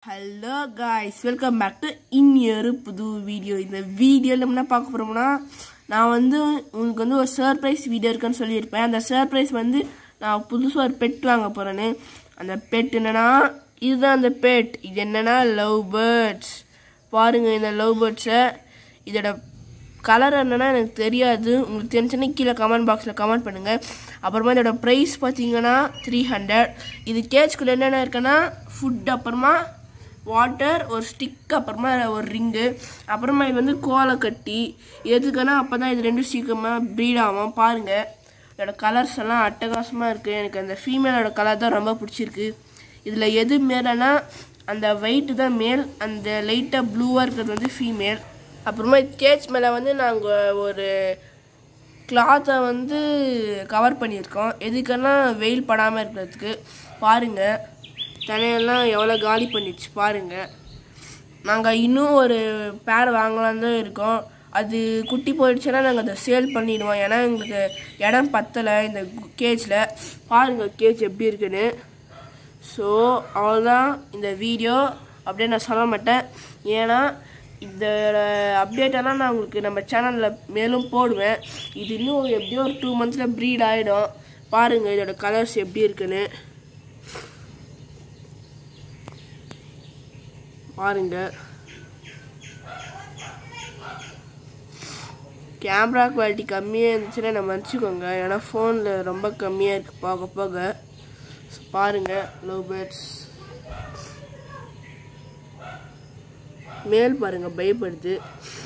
hello guys welcome back to இன்னொரு புது video இந்த வீடியோவில் என்ன பார்க்க போகிறோம்னா நான் வந்து உங்களுக்கு வந்து ஒரு சர்ப்ரைஸ் வீடியோ இருக்குன்னு சொல்லியிருப்பேன் அந்த சர்ப்ரைஸ் வந்து நான் புதுசாக ஒரு பெட் வாங்க போகிறேன்னு அந்த பெட் என்னன்னா இதுதான் அந்த பெட் இது என்னன்னா லவ் பேர்ட்ஸ் பாருங்கள் இந்த லவ் பேர்ட்ஸை இதோட கலர் என்னன்னா எனக்கு தெரியாது உங்களுக்கு தெரிஞ்சுன்னா கீழே கமெண்ட் பாக்ஸில் கமெண்ட் பண்ணுங்கள் அப்புறமா இதோட ப்ரைஸ் பார்த்தீங்கன்னா த்ரீ ஹண்ட்ரட் இது கேஜ்குள்ளே என்னென்ன இருக்குன்னா ஃபுட் அப்புறமா வாட்டர் ஒரு ஸ்டிக் அப்புறமா ஒரு ரிங்கு அப்புறமா இது வந்து கோலை கட்டி எதுக்குன்னா அப்போ தான் இது ரெண்டும் சீக்கிரமாக ப்ரீட் ஆகும் பாருங்கள் இதோட கலர்ஸ் எல்லாம் அட்டகாசமாக இருக்குது எனக்கு அந்த ஃபீமேலோட கலர் தான் ரொம்ப பிடிச்சிருக்கு இதில் எது மேலேனா அந்த ஒயிட்டு தான் மேல் அந்த லைட்டாக ப்ளூவாக இருக்கிறது வந்து ஃபீமேல் அப்புறமா கேஜ் மேலே வந்து நாங்கள் ஒரு கிளாத்தை வந்து கவர் பண்ணியிருக்கோம் எதுக்குன்னா வெயில் படாமல் இருக்கிறதுக்கு பாருங்கள் தனையெல்லாம் எவ்வளோ காலி பண்ணிடுச்சு பாருங்கள் நாங்கள் இன்னும் ஒரு பேர் வாங்கலான்னு தான் இருக்கோம் அது குட்டி போயிடுச்சுன்னா நாங்கள் அதை சேல் பண்ணிடுவோம் ஏன்னா எங்களுக்கு இடம் பத்தலை இந்த கேஜில் பாருங்கள் கேஜ் எப்படி இருக்குன்னு ஸோ அவ்வளோதான் இந்த வீடியோ அப்படியே நான் சொல்ல மாட்டேன் ஏன்னா இந்த அப்டேட்டெல்லாம் நான் உங்களுக்கு நம்ம சேனலில் மேலும் போடுவேன் இது இன்னும் எப்படியும் ஒரு டூ மந்த்ஸில் ப்ரீட் ஆகிடும் பாருங்கள் இதோட கலர்ஸ் எப்படி இருக்குன்னு பாருங்க கேமரா குவாலிட்டி கம்மியாக இருந்துச்சுன்னா நம்ம வச்சுக்கோங்க ஏன்னா ஃபோனில் ரொம்ப கம்மியாக இருக்குது போக போக So, பாருங்க லவ் பேர்ட்ஸ் மேல் பாருங்க பயப்படுது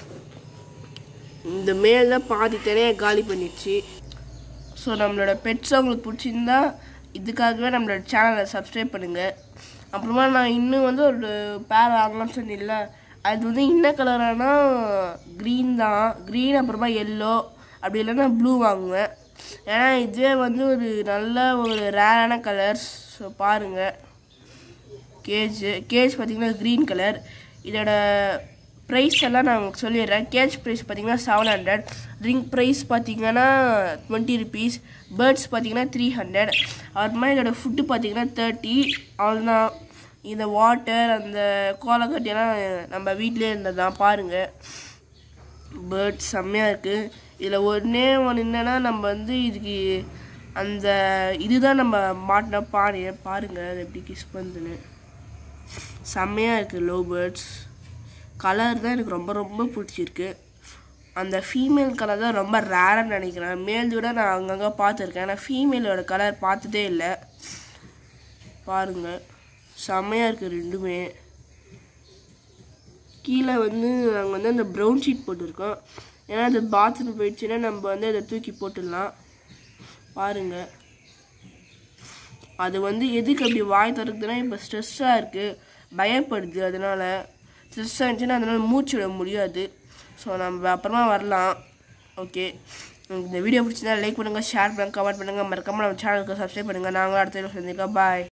இந்த மேல் தான் பாதி தனியாக காலி பண்ணிடுச்சு ஸோ நம்மளோட பெட்ஸ் உங்களுக்கு பிடிச்சிருந்தா இதுக்காகவே நம்மளோட சேனலை சப்ஸ்கிரைப் பண்ணுங்கள் அப்புறமா நான் இன்னும் வந்து ஒரு பேர் வாங்கலாம்னு சொன்னேன்ல அது வந்து என்ன கலரானா க்ரீன் தான் க்ரீன் அப்புறமா எல்லோ அப்படி இல்லைன்னா ப்ளூ வாங்குவேன் ஏன்னா இதுவே வந்து ஒரு நல்ல ஒரு ரேரான கலர்ஸ் ஸோ பாருங்கள் கேஜ் கேஜ் பார்த்தீங்கன்னா க்ரீன் கலர் இதோட ப்ரைஸ் எல்லாம் நான் உங்களுக்கு சொல்லிடுறேன் கேஜ் ப்ரைஸ் பார்த்தீங்கன்னா செவன் ஹண்ட்ரட் ரிங் ப்ரைஸ் பார்த்தீங்கன்னா டுவெண்ட்டி ருபீஸ் பேர்ட்ஸ் பார்த்தீங்கன்னா த்ரீ ஹண்ட்ரட் அப்புறமா இதோட ஃபுட்டு பார்த்தீங்கன்னா தேர்ட்டி அவ்வளோதான் இந்த வாட்டர் அந்த கோலக்கட்டியெல்லாம் நம்ம வீட்டிலே இருந்தது தான் பாருங்கள் பேர்ட்ஸ் செம்மையாக இருக்குது இதில் ஒன்றே ஒன்று என்னென்னா நம்ம வந்து இதுக்கு அந்த இதுதான் நம்ம மாட்டின பானையை பாருங்கள் அது எப்படி கிஸ் பண்ணுதுன்னு செம்மையாக இருக்குது லோ பேர்ட்ஸ் கலர் தான் எனக்கு ரொம்ப ரொம்ப பிடிச்சிருக்கு அந்த ஃபீமேல் கலர் தான் ரொம்ப ரேராக நினைக்கிறேன் மேல் விட நான் அங்கங்கே பார்த்துருக்கேன் ஆனால் ஃபீமேலோட கலர் பார்த்ததே இல்லை பாருங்கள் செம்மையாக இருக்குது ரெண்டுமே கீழே வந்து நாங்கள் வந்து அந்த ப்ரௌன் ஷீட் போட்டிருக்கோம் ஏன்னா அது பாத்ரூம் போயிடுச்சுன்னா நம்ம வந்து அதை தூக்கி போட்டுடலாம் பாருங்கள் அது வந்து எதுக்கு அப்படி வாய் திறக்குதுன்னா இப்போ ஸ்ட்ரெஸ்ஸாக இருக்குது பயப்படுது அதனால் ஸ்ட்ரெஸ்ஸாக இருந்துச்சுன்னா அதனால் மூச்சு விட முடியாது ஸோ நம்ம அப்புறமா வரலாம் ஓகே உங்களுக்கு இந்த வீடியோ பிடிச்சிருந்தா லைக் பண்ணுங்கள் ஷேர் பண்ணுங்கள் கமெண்ட் பண்ணுங்கள் மறக்காமல் நம்ம சேனலுக்கு சப்ஸ்கிரைப் பண்ணுங்கள் நாங்களும் அடுத்த வீடியோ சந்திக்கலாம் பாய்